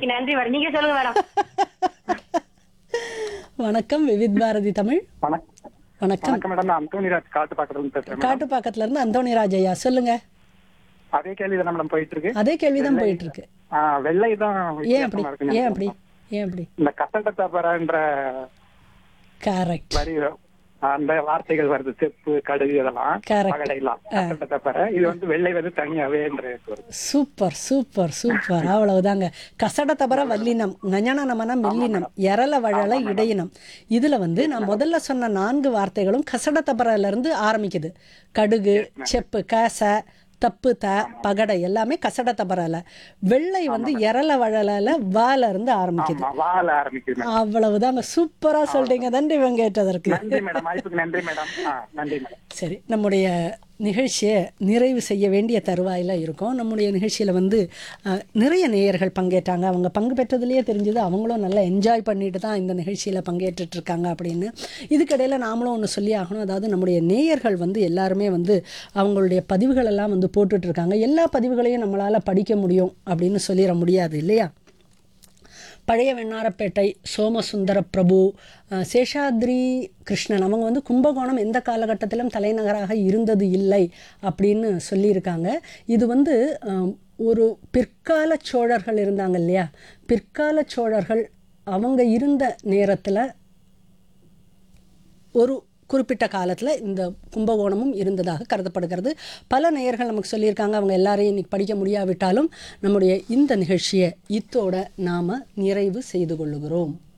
Okay நன்றி madam நீங்க சொல்லுங்க மேடம் வணக்கம் விவித் பாரதி தமிழ் வணக்கம் வணக்கம் வணக்கம் மேடம் நான் அந்தோனிராஜ் காட்டு பக்கத்துல இருந்து பேசுறேன் மேடம். காட்டுப்பாக்கத்துல இருந்து அந்தோணிராஜ் ஐயா சொல்லுங்க அதே கேள்வி தானே மேடம் போயிட்டு இருக்கு அதே கேள்விதான் போயிட்டு இருக்கு ஆ, வெள்ளை தான் ஏன் அப்படி வித்தியாசமா இருக்குன்னு ஏன் அப்படி ஏன் அப்படி இந்த கசட்ட தப்பரன்ற கரெக்ட் வரி அந்த வார்த்தைகள் வருது செப்பு கடுகு இதெல்லாம் Correct. பகடையெல்லாம் கசட்ட தப்பற இது வந்து வெள்ளை வந்து தனியாவே என்று வருது சூப்பர் சூப்பர் சூப்பர் அவ்வளவுதாங்க கசட தபர வல்லினம் நஞன நமன மெல்லினம் எரல வழல இடையினம் இதுல வந்து நான் முதல்ல சொன்ன நான்கு வார்த்தைகளும் கசட தபரல இருந்து ஆரம்பிக்குது கடுகு செப்பு கச தப்பு த பகடை எல்லாமே கசட தபரல வெள்ளை வந்து எரல வழல வால இருந்து ஆரம்பிக்குது ஆமா வாழ ஆரம்பிக்குது மேடம் அவ்வளவுதாங்க சூப்பரா சொல்றீங்க நன்றி வெங்கேட்டதற்கு நன்றி மேடம் வாய்ப்புக்கு நன்றி மேடம் ஆ, நன்றி மேடம் சரி நம்முடைய நிகழ்ச்சியை நிறைவு செய்ய வேண்டிய தருவாயில் இருக்கோம் நம்முடைய நிகழ்ச்சியில் வந்து அஹ், நிறைய நேயர்கள் பங்கேற்றாங்க அவங்க பங்கு பெற்றதுலேயே தெரிஞ்சது அவங்களும் நல்லா என்ஜாய் பண்ணிட்டு தான் இந்த நிகழ்ச்சியில் பங்கேற்றுட்டு இருக்காங்க அப்படின்னு இதுக்கிடையில் நாமளும் ஒன்று சொல்லி ஆகணும் அதாவது நம்முடைய நேயர்கள் வந்து எல்லாருமே வந்து அவங்களுடைய பதிவுகள் எல்லாம் வந்து போட்டுட்டு இருக்காங்க எல்லா பதிவுகளையும் நம்மளால் படிக்க முடியும் அப்படின்னு சொல்லிட முடியாது இல்லையா பழைய வெண்ணாரப்பேட்டை சோமசுந்தர பிரபு அஹ், சேஷாத்ரி கிருஷ்ணன் அவங்க வந்து கும்பகோணம் எந்த காலகட்டத்திலும் தலைநகராக இருந்தது இல்லை அப்படின்னு சொல்லியிருக்காங்க இது வந்து அஹ், ஒரு பிற்கால சோழர்கள் இருந்தாங்க இல்லையா பிற்கால சோழர்கள் அவங்க இருந்த நேரத்தில் ஒரு குறிப்பிட்ட காலத்தில் இந்த கும்பகோணமும் இருந்ததாக கருதப்படுகிறது பல நேயர்கள் நமக்கு சொல்லியிருக்காங்க அவங்க எல்லாரையும் இன்னைக்கு படிக்க முடியாவிட்டாலும் நம்முடைய இந்த நிகழ்ச்சியை இத்தோட நாம் நிறைவு செய்து கொள்ளுகிறோம்